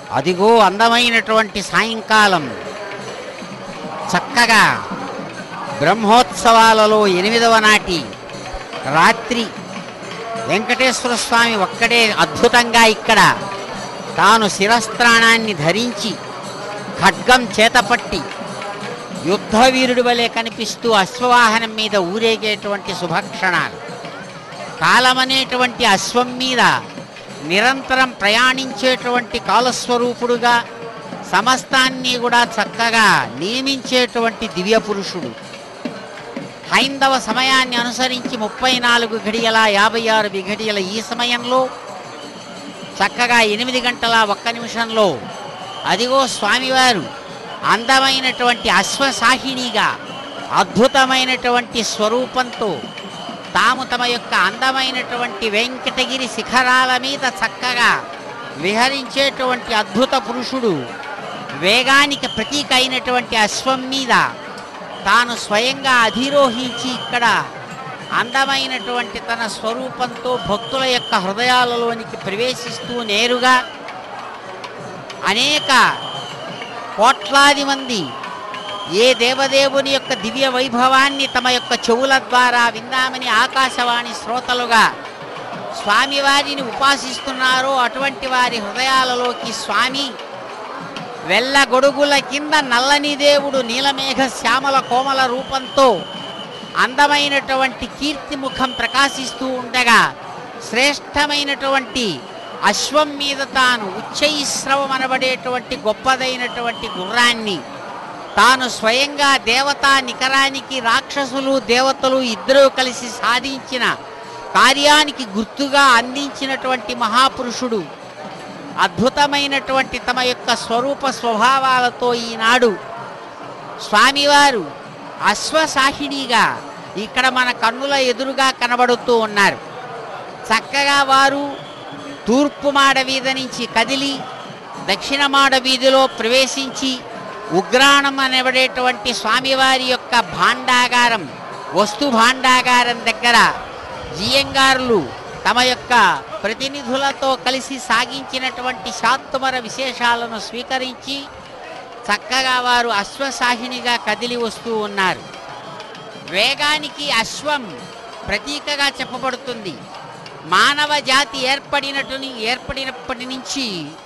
అదిగో అందమైనటువంటి సాయంకాలం చక్కగా బ్రహ్మోత్సవాలలో ఎనిమిదవ నాటి రాత్రి వెంకటేశ్వర స్వామి ఒక్కడే అద్భుతంగా ఇక్కడ తాను శిరస్త్రాణాన్ని ధరించి ఖడ్గం చేతపట్టి యుద్ధవీరుడి వలె కనిపిస్తూ అశ్వవాహనం మీద ఊరేగేటువంటి శుభక్షణాలు కాలమనేటువంటి అశ్వం మీద నిరంతరం ప్రయాణించేటువంటి కాలస్వరూపుడుగా సమస్తాన్ని కూడా చక్కగా నియమించేటువంటి దివ్య పురుషుడు హైందవ సమయాన్ని అనుసరించి ముప్పై నాలుగు గడియల యాభై ఆరు విఘడియల ఈ సమయంలో చక్కగా ఎనిమిది గంటల ఒక్క నిమిషంలో అదిగో స్వామివారు అందమైనటువంటి అశ్వసాహిణిగా అద్భుతమైనటువంటి స్వరూపంతో తాము తమ యొక్క అందమైనటువంటి వెంకటగిరి శిఖరాల మీద చక్కగా విహరించేటువంటి అద్భుత పురుషుడు వేగానికి ప్రతీక అయినటువంటి అశ్వం మీద తాను స్వయంగా అధిరోహించి ఇక్కడ అందమైనటువంటి తన స్వరూపంతో భక్తుల యొక్క హృదయాలలోనికి ప్రవేశిస్తూ నేరుగా అనేక కోట్లాది మంది ఏ దేవదేవుని యొక్క దివ్య వైభవాన్ని తమ యొక్క చెవుల ద్వారా విందామని ఆకాశవాణి శ్రోతలుగా స్వామివారిని ఉపాసిస్తున్నారో అటువంటి వారి హృదయాలలోకి స్వామి వెల్ల గొడుగుల కింద నల్లని దేవుడు నీలమేఘ శ్యామల కోమల రూపంతో అందమైనటువంటి కీర్తి ముఖం ప్రకాశిస్తూ ఉండగా శ్రేష్టమైనటువంటి అశ్వం మీద తాను ఉచ్చైశ్రవం అనబడేటువంటి గొప్పదైనటువంటి గుర్రాన్ని తాను స్వయంగా దేవతా నికరానికి రాక్షసులు దేవతలు ఇద్దరూ కలిసి సాధించిన కార్యానికి గుర్తుగా అందించినటువంటి మహాపురుషుడు అద్భుతమైనటువంటి తమ యొక్క స్వరూప స్వభావాలతో ఈనాడు స్వామివారు అశ్వసాహిణిగా ఇక్కడ మన కన్నుల ఎదురుగా కనబడుతూ ఉన్నారు చక్కగా వారు తూర్పు మాడ వీధి నుంచి కదిలి దక్షిణ మాడ వీధిలో ప్రవేశించి ఉగ్రాణం అనబడేటువంటి స్వామివారి యొక్క భాండాగారం వస్తు భాండాగారం దగ్గర జియంగారులు తమ యొక్క ప్రతినిధులతో కలిసి సాగించినటువంటి శాత్తుమర విశేషాలను స్వీకరించి చక్కగా వారు అశ్వసాహినిగా కదిలి వస్తూ ఉన్నారు వేగానికి అశ్వం ప్రతీకగా చెప్పబడుతుంది మానవ జాతి ఏర్పడినటుని ఏర్పడినప్పటి నుంచి